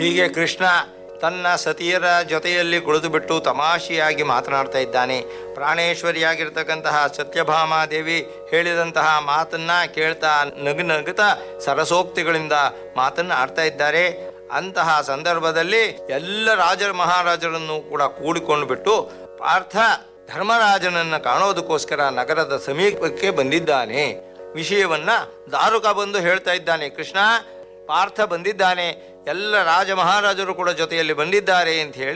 ಹೀಗೆ ಕೃಷ್ಣ ತನ್ನ ಸತಿಯರ ಜೊತೆಯಲ್ಲಿ ಕುಳಿತುಬಿಟ್ಟು ತಮಾಷೆಯಾಗಿ ಮಾತನಾಡ್ತಾ ಇದ್ದಾನೆ ಪ್ರಾಣೇಶ್ವರಿಯಾಗಿರ್ತಕ್ಕಂತಹ ಸತ್ಯಭಾಮಾ ದೇವಿ ಹೇಳಿದಂತಹ ಮಾತನ್ನ ಕೇಳ್ತಾ ನಗು ನಗುತ್ತಾ ಸರಸೋಕ್ತಿಗಳಿಂದ ಮಾತನ್ನ ಆಡ್ತಾ ಇದ್ದಾರೆ ಅಂತಹ ಸಂದರ್ಭದಲ್ಲಿ ಎಲ್ಲ ರಾಜರ ಮಹಾರಾಜರನ್ನು ಕೂಡ ಕೂಡಿಕೊಂಡು ಬಿಟ್ಟು ಪಾರ್ಥ ಧರ್ಮರಾಜನನ್ನ ಕಾಣೋದಕ್ಕೋಸ್ಕರ ನಗರದ ಸಮೀಪಕ್ಕೆ ಬಂದಿದ್ದಾನೆ ವಿಷಯವನ್ನ ದಾರುಕ ಬಂದು ಹೇಳ್ತಾ ಇದ್ದಾನೆ ಕೃಷ್ಣ ಪಾರ್ಥ ಬಂದಿದ್ದಾನೆ ಎಲ್ಲ ರಾಜ ಮಹಾರಾಜರು ಕೂಡ ಜೊತೆಯಲ್ಲಿ ಬಂದಿದ್ದಾರೆ ಅಂತ ಹೇಳಿ